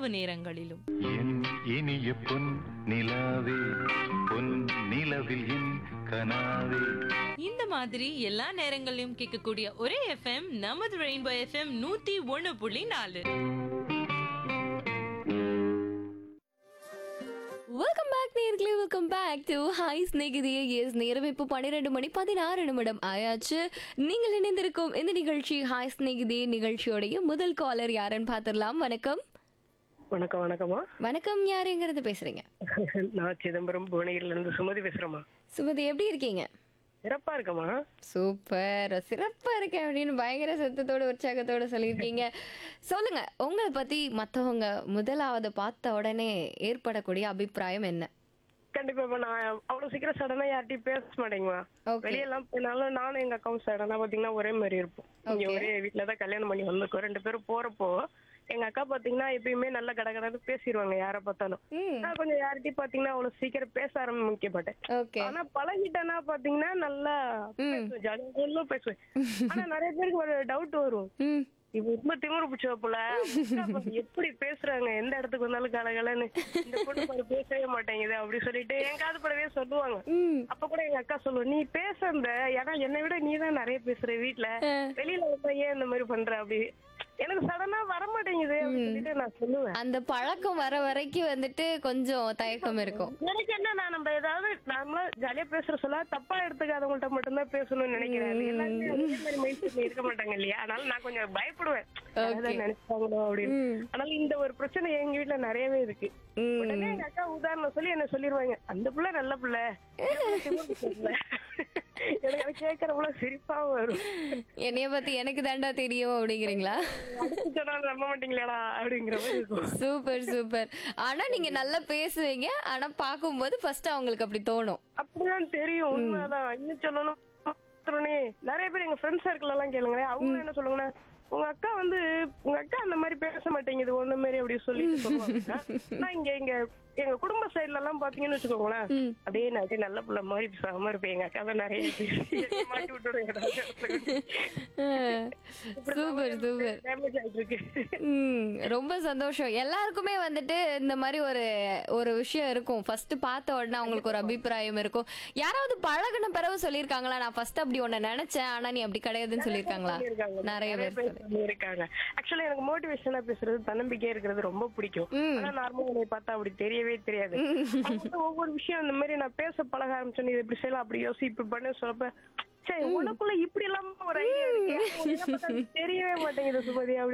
இரவு நேரங்களிலும் என் இனிய பொன் நிலாவே பொன் நிலவில் என் கனாவே இந்த மாதிரி எல்லா நேரங்களிலும் கேட்கக்கூடிய ஒரே எஃப்எம் நமது ரெயின்போ எஃப்எம் நூத்தி ஒண்ணு புள்ளி நாலு வெல்கம் பேக் நேர்களே வெல்கம் பேக் டு ஹாய் ஸ்நேகிதியே எஸ் நேரம் இப்போ பன்னிரெண்டு மணி பதினாறு நிமிடம் ஆயாச்சு நீங்கள் இணைந்திருக்கும் இந்த நிகழ்ச்சி ஹாய் ஸ்நேகிதியே நிகழ்ச்சியோடைய முதல் காலர் யாருன்னு பார்த்துடலாம் வணக்கம் வணக்கம் வணக்கம்மா வணக்கம் யாருங்கிறது பேசுறீங்க நான் சிதம்பரம் புவனகிரில இருந்து சுமதி பேசுறேம்மா சுமதி எப்படி இருக்கீங்க சிறப்பா இருக்கம்மா சூப்பர் சிறப்பா இருக்கேன் அப்படின்னு பயங்கர சத்தத்தோட உற்சாகத்தோட சொல்லியிருக்கீங்க சொல்லுங்க உங்களை பத்தி மத்தவங்க முதலாவது பார்த்த உடனே ஏற்படக்கூடிய அபிப்பிராயம் என்ன கண்டிப்பா இப்ப நான் அவ்வளவு சீக்கிரம் சடனா யார்கிட்டயும் பேச மாட்டேங்குமா Okay. வெளியெல்லாம் போனாலும் நானும் எங்க அக்காவும் சடனா பாத்தீங்கன்னா ஒரே மாதிரி இருப்போம் இங்க Okay. ஒரே வீட்டுலதான் கல்யாணம் பண்ணி வந்திருக்கோம் ரெண்டு பேரும் போறப்போ எங்க அக்கா பாத்தீங்கன்னா எப்பயுமே நல்ல கடகடன்னு பேசிடுவாங்க யார பார்த்தாலும் ம் நான் கொஞ்சம் யார்கிட்டயும் பாத்தீங்கன்னா அவ்வளவு சீக்கிரம் பேச ஆரம்பிக்க மாட்டேன் ஓகே ஆனா பழகிட்டேன்னா பாத்தீங்கன்னா நல்லா பேசுவேன் ஜாலியா பேசுவேன் ஆனா நிறைய பேருக்கு ஒரு டவுட் வரும் ம் இவ ரொம்ப திமிரு பிடிச்ச போல அக்கா பாரு எப்படி பேசுறாங்க எந்த இடத்துக்கு வந்தாலும் கலகலன்னு இந்த பொண்ணு பாரு பேசவே மாட்டேங்குது அப்படி சொல்லிட்டு என் காது படவே சொல்லுவாங்க ம் அப்ப கூட எங்க அக்கா சொல்லுவோம் நீ பேசுறத ஏன்னா என்னை விட நீ தான் நிறைய பேசுற வீட்ல வெளியில வந்தா ஏன் இந்த மாதிரி பண்ற அப்படி எனக்கு சடனா வர மாட்டேங்குது அப்படின்னு சொல்லிட்டு நான் சொல்லுவேன் அந்த பழக்கம் வர வரைக்கும் வந்துட்டு கொஞ்சம் தயக்கம் இருக்கும் எனக்கு என்ன நான் நம்ம ஏதாவது நார்மலா ஜாலியா பேசுற சொல்ல தப்பா எடுத்துக்காதவங்கள்ட்ட மட்டும்தான் பேசணும்னு நினைக்கிறேன் அது எல்லாருமே ஒரே மாதிரி மைண்ட் செட்ல இருக்க மாட்டாங்க இல்லையா அதனால நான் கொஞ்சம் பயப்படுவேன் அதான் நினைச்சாங்களோ அப்படின்னு அதனால இந்த ஒரு பிரச்சனை எங்க வீட்ல நிறையவே இருக்கு ம். உடனே எங்க அக்கா உதாரணம் சொல்லி என்ன சொல்லிருவாங்க அந்த புள்ள நல்ல புள்ள எனக்கு அதை கேட்கறப்பல சிரிப்பா வரும் என்னைய பத்தி எனக்கு தாண்டா தெரியும் அப்படிங்கிறீங்களா அடுத்து சொன்னாலும் நம்ப மாட்டீங்களேடா அப்படிங்கிற மாதிரி இருக்கும் சூப்பர் சூப்பர் ஆனா நீங்க நல்லா பேசுவீங்க ஆனா பாக்கும்போது ஃபர்ஸ்ட் அவங்களுக்கு அப்படி தோணும் அப்படிதான் தெரியும் உண்மைதான் இன்னும் சொல்லணும் உடனே நிறைய பேர் எங்க ஃப்ரெண்ட்ஸ் சர்க்கிள் எல்லாம் கேளுங்களேன் அவங்க என்ன சொல்லுவாங்கன்னா உங்க அக்கா வந்து உங்க அக்கா அந்த மாதிரி பேச மாட்டேங்குது ஒண்ணு மாதிரி அப்படி சொல்லிட்டு சொல்லுவாங்க நான் இங்க எங்க எங்க குடும்ப சைடுல எல்லாம் பாத்தீங்கன்னு வச்சுக்கோங்களேன் அப்படியே நான் அப்படியே நல்ல புள்ள மாதிரி பேசாம இருப்பேன் எங்க அக்கா தான் நிறைய பேசி என்னை மாட்டி விட்டுடுங்க சூப்பர் சூப்பர் டேமேஜ் ஆயிட்டு இருக்கு ம் ரொம்ப சந்தோஷம் எல்லாருக்குமே வந்துட்டு இந்த மாதிரி ஒரு ஒரு விஷயம் இருக்கும் ஃபர்ஸ்ட் பார்த்த உடனே அவங்களுக்கு ஒரு அபிப்பிராயம் இருக்கும் யாராவது பழகுன பிறகு சொல்லியிருக்காங்களா நான் ஃபர்ஸ்ட் அப்படி உன்னை நினைச்சேன் ஆனா நீ அப்படி கிடையாதுன்னு சொல்லியிருக்காங்களா சொல்லியிருக்காங்க. நிறைய பேர் சொல்லி- இருக்காங்க ஆக்சுவலி எனக்கு மோட்டிவேஷனா பேசுறது தன்னம்பிக்கையா இருக்கிறது ரொம்ப பிடிக்கும் ம். ஆனா நார்மலா உன்னை பார்த்தா அப்படி தெரியவே தெரியாது அவங்க வந்து ஒவ்வொரு விஷயம் இந்த மாதிரி நான் பேச பழக ஆரம்பிச்சேன் இது இப்படி செய்யலாம் அப்படி யோசி இப்படி பண்ண சொல்லப்ப சரி உனக்குள்ள இப்படி இல்லாம ஒரு ஐடியா இருக்கு உனக்கு தெரியவே மாட்டேங்குது சுமதி அப்படி